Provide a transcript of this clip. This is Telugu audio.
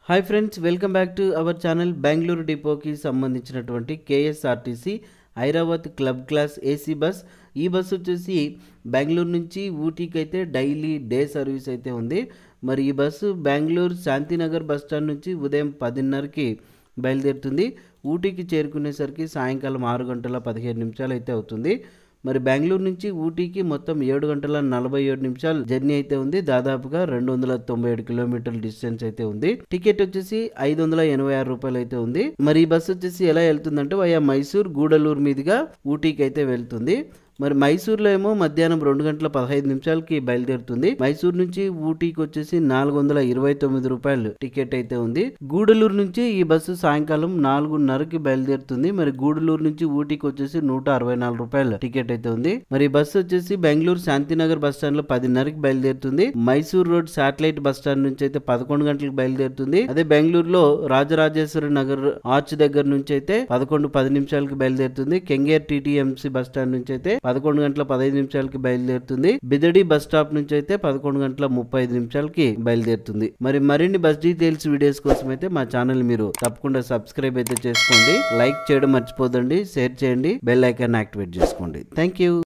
hi friends welcome back to our channel Bengaluru డిపోకి సంబంధించినటువంటి KSRTC Airavat club class AC bus ఈ బస్ వచ్చేసి బెంగళూరు నుంచి ఊటీకి అయితే డైలీ డే సర్వీస్ అయితే ఉంది మరి ఈ bus Bengaluru Shantinagar bus stand నుంచి ఉదయం పదిన్నరకి బయలుదేరుతుంది ఊటీకి చేరుకునేసరికి సాయంకాలం ఆరు గంటల పదిహేడు నిమిషాలు అయితే అవుతుంది మరి బెంగళూరు నుంచి ఊటీకి మొత్తం ఏడు గంటల నలభై ఏడు నిమిషాలు జర్నీ అయితే ఉంది దాదాపుగా రెండు వందల తొంభై ఏడు కిలోమీటర్ల డిస్టెన్స్ అయితే ఉంది టికెట్ వచ్చేసి ఐదు వందల ఎనభై ఆరు రూపాయలు అయితే ఉంది మరి ఈ బస్సు వచ్చేసి ఎలా వెళ్తుందంటే వయా మైసూర్ గూడలూరు మీదుగా ఊటీకి అయితే వెళ్తుంది మరి మైసూర్లో ఏమో మధ్యాహ్నం రెండు గంటల పదహైదు నిమిషాలకి బయలుదేరుతుంది మైసూర్ నుంచి ఊటీకి వచ్చేసి నాలుగు వందల ఇరవై తొమ్మిది రూపాయలు టికెట్ అయితే ఉంది గూడలూరు నుంచి ఈ బస్సు సాయంకాలం నాలుగున్నరకి బయలుదేరుతుంది మరి గూడలూరు నుంచి ఊటీకి వచ్చేసి నూట అరవై నాలుగు రూపాయలు టికెట్ అయితే ఉంది మరి ఈ బస్సు వచ్చేసి బెంగళూరు శాంతినగర్ బస్ స్టాండ్ లో పదిన్నరకి బయలుదేరుతుంది Mysore road satellite bus stand నుంచి అయితే పదకొండు గంటలకు బయలుదేరుతుంది అదే బెంగళూరులో రాజరాజేశ్వరి నగర్ ఆర్చ్ దగ్గర నుంచి అయితే పదకొండు పది నిమిషాలకి బయలుదేరుతుంది కెంగేర్ టీటీఎంసీ బస్ స్టాండ్ నుంచి అయితే పదకొండు గంటల పదహైదు నిమిషాలకి బయలుదేరుతుంది బిదడి బస్ స్టాప్ నుంచి అయితే పదకొండు గంటల ముప్పై ఐదు నిమిషాలకి బయలుదేరుతుంది మరి మరిన్ని బస్ డీటెయిల్స్ వీడియోస్ కోసం అయితే మా ఛానల్ మీరు తప్పకుండా సబ్స్క్రైబ్ అయితే చేసుకోండి లైక్ చేయడం మర్చిపోదండి షేర్ చేయండి బెల్ ఐకాన్ యాక్టివేట్ చేసుకోండి థ్యాంక్ యూ